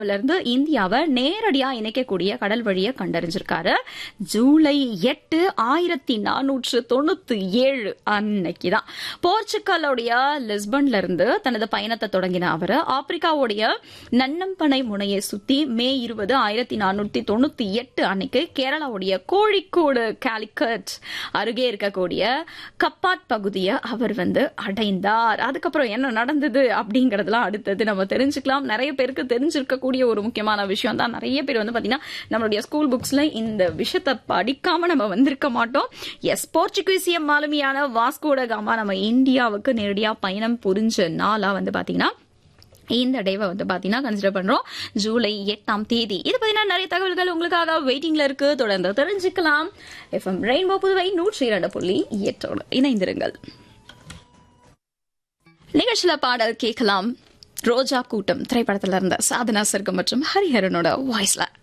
இருந்து இந்தியாவை நேரடியா இணைக்கக்கூடிய கடல் வழியை கண்டறிஞ்சிருக்காரு ஜூலை எட்டு ஆயிரத்தி நானூற்று தொண்ணூத்தி ஏழு அன்னைக்கு தான் போர்ச்சுகலுடைய லிஸ்பன்ல இருந்து தனது பயணத்தை தொடங்கின அவர் ஆப்பிரிக்காவுடைய நன்னம்பனை முனையை சுத்தி மே இருபது ஆயிரத்தி நானூத்தி தொண்ணூத்தி எட்டு அன்னைக்கு கேரளாவுடைய கோழிக்கோடு காலிக்கட் அருகே இருக்கக்கூடிய கப்பாட் பகுதியை அவர் வந்து அடைந்தார் அதுக்கப்புறம் என்ன நடந்தது அப்படிங்கறதெல்லாம் அடுத்தது நம்ம தெரிஞ்சுக்கலாம் நிறைய பேருக்கு தெரிஞ்சிருக்கக்கூடிய ஒரு முக்கியமான விஷயம் தான் நிறைய பேர் வந்து பாத்தீங்கன்னா நம்மளுடைய ஸ்கூல் புக்ஸ்ல இந்த விஷயத்தை படிக்காம நம்ம வந்திருக்க மாட்டோம் எஸ் போர்ச்சுகீசிய மாலுமியான வாஸ்கோட காமா நம்ம இந்தியாவுக்கு நேரடியா பயணம் புரிஞ்ச நாளா வந்து பாத்தீங்கன்னா இந்த டேவை வந்து பாத்தீங்கன்னா கன்சிடர் பண்றோம் ஜூலை எட்டாம் தேதி இது பத்தின நிறைய தகவல்கள் உங்களுக்காக வெயிட்டிங்ல இருக்கு தொடர்ந்து தெரிஞ்சுக்கலாம் எஃப்எம் ரெயின்போ புதுவை நூற்றி இரண்டு புள்ளி எட்டோடு இணைந்திருங்கள் நிகழ்ச்சியில பாடல் கேட்கலாம் ரோஜா கூட்டம் திரைப்படத்துல இருந்த சாதனா சர்க்கம் மற்றும் ஹரிஹரனோட வாய்ஸ்ல